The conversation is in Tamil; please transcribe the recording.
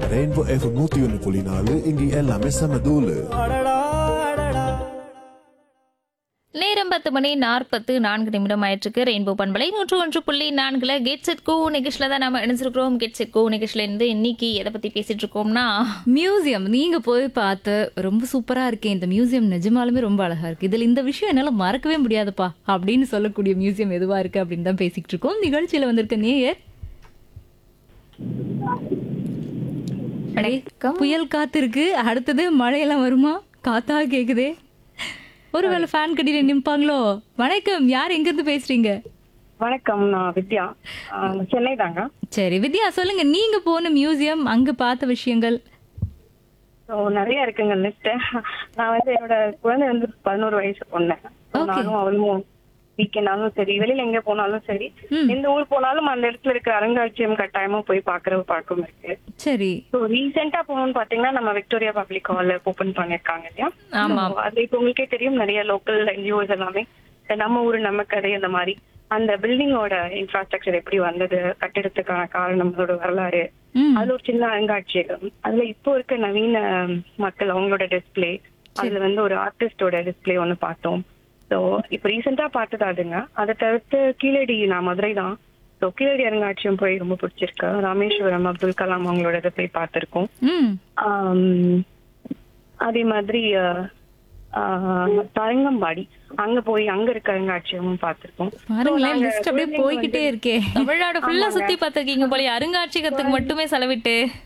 ரெயின்போ எஃப் நூத்தி ஒன்னு புள்ளி நாலு இங்க எல்லாமே செம தூளு நேரம் பத்து மணி நாற்பத்து நான்கு நிமிடம் ஆயிட்டிருக்கு ரெயின்போ பண்பலை நூற்று ஒன்று புள்ளி நான்குல கெட் செட் கோ நிகழ்ச்சியில் தான் நம்ம இணைஞ்சிருக்கிறோம் கெட் செட் கோ நிகழ்ச்சியில இருந்து இன்னைக்கு எதை பத்தி பேசிட்டு இருக்கோம்னா மியூசியம் நீங்க போய் பார்த்து ரொம்ப சூப்பரா இருக்கே இந்த மியூசியம் நிஜமாலுமே ரொம்ப அழகா இருக்கு இதுல இந்த விஷயம் என்னால மறக்கவே முடியாதுப்பா அப்படின்னு சொல்லக்கூடிய மியூசியம் எதுவா இருக்கு அப்படின்னு தான் பேசிக்கிட்டு இருக்கோம் நிகழ்ச்சியில வந்திருக்க நேயர் வணக்கம் புயல் காத்து இருக்கு அடுத்தது மழையெல்லாம் வருமா காத்தா கேக்குதே ஒருவேளை ஃபேன் கட்டில நிப்பாங்களோ வணக்கம் யார் எங்க இருந்து பேசுறீங்க வணக்கம் நான் வித்யா ஆஹ் சென்னை தாங்க சரி வித்யா சொல்லுங்க நீங்க போன மியூசியம் அங்க பார்த்த விஷயங்கள் ஸோ நிறைய இருக்குங்க லிஸ்ட் நான் வந்து என்னோட குழந்தை வந்து பதினோரு வயசு பொண்ணு So, Okay. நானும் அவளும் வீக்கெண்டாலும் சரி வெளியில எங்க போனாலும் சரி எந்த ஊர் போனாலும் அந்த இடத்துல இருக்க அருங்காட்சியம் கட்டாயமா போய் பாக்குற பழக்கம் இருக்கு சரி ஸோ ரீசெண்டா போகணும்னு பாத்தீங்கன்னா நம்ம விக்டோரியா பப்ளிக் ஹால் ஓபன் பண்ணிருக்காங்க இல்லையா ஆமா. So, அது இப்போ உங்களுக்கே தெரியும் நிறைய லோக்கல் என்ஜிஓஸ் எல்லாமே இந்த நம்ம ஊரு நம்ம கதை அந்த மாதிரி அந்த பில்டிங்கோட இன்ஃப்ராஸ்ட்ரக்சர் எப்படி வந்தது கட்டிடத்துக்கான காரணம் அதோட வரலாறு ம் அதுல ஒரு சின்ன அருங்காட்சியகம் அதுல இப்போ இருக்க நவீன மக்கள் அவங்களோட டிஸ்ப்ளே அதுல வந்து ஒரு ஆர்டிஸ்டோட டிஸ்ப்ளே ஒண்ணு பார்த்தோம் ஸோ இப்போ ரீசெண்டா பார்த்தது அதுங்க அதை தவிர்த்து கீழடி நான் மதுரை தான் ஸோ கீழடி அருங்காட்சியம் போய் ரொம்ப பிடிச்சிருக்கு ராமேஸ்வரம் அப்துல் கலாம் அவங்களோட இதை போய் பார்த்திருக்கோம் ம் ஆம், அதே மாதிரி அஹ், ஆஹ், தரங்கம்பாடி அங்க போய் அங்க இருக்க அருங்காட்சியமும் பார்த்திருக்கோம் பாருங்களேன் லிஸ்ட் அப்படியே போய்கிட்டே இருக்கே தமிழ்நாடு ஃபுல்லா சுத்தி பார்த்திருக்கீங்க போல அருங்காட்சியகத்துக்கு மட்டுமே செலவிட்டு